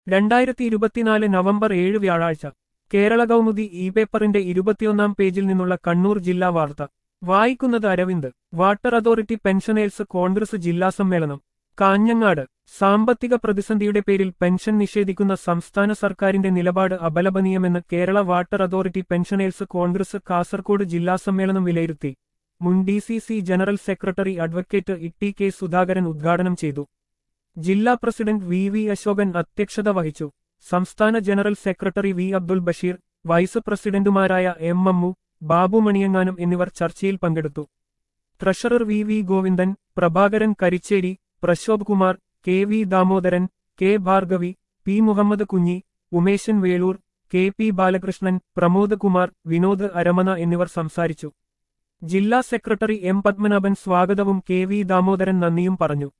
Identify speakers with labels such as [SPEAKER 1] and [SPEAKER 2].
[SPEAKER 1] രണ്ടായിരത്തി ഇരുപത്തിനാല് നവംബർ ഏഴ് വ്യാഴാഴ്ച കേരള കൗമുദി ഇ പേപ്പറിന്റെ ഇരുപത്തിയൊന്നാം പേജിൽ നിന്നുള്ള കണ്ണൂർ ജില്ലാ വാർത്ത വായിക്കുന്നത് Aravind water authority pensioners congress ജില്ലാ സമ്മേളനം കാഞ്ഞങ്ങാട് സാമ്പത്തിക പ്രതിസന്ധിയുടെ പേരിൽ പെൻഷൻ നിഷേധിക്കുന്ന സംസ്ഥാന സർക്കാരിന്റെ നിലപാട് അപലപനീയമെന്ന് Kerala water authority pensioners congress Kasaragod ജില്ലാ സമ്മേളനം വിലയിരുത്തി മുൻ D C C general secretary advocate E K Sudhakaran ഉദ്ഘാടനം ചെയ്തു ജില്ലാ പ്രസിഡന്റ് വി വി അശോകൻ അധ്യക്ഷത വഹിച്ചു സംസ്ഥാന general secretary V Abdul Basheer vice പ്രസിഡന്റുമാരായ എം അമ്മു ബാബു മണിയങ്ങാനും എന്നിവർ ചർച്ചയിൽ പങ്കെടുത്തു treasurer V V Govindan Prabhakaran Karicheri Prashobh Kumar K V Damodaran K Bhargavi P Muhammad Kunhi Umeshan Velur K P Balakrishnan Pramod Kumar Vinod Aramana എന്നിവർ സംസാരിച്ചു ജില്ലാ സെക്രട്ടറി എം പത്മനാഭൻ സ്വാഗതവും കെ വി ദാമോദരൻ നന്ദിയും പറഞ്ഞു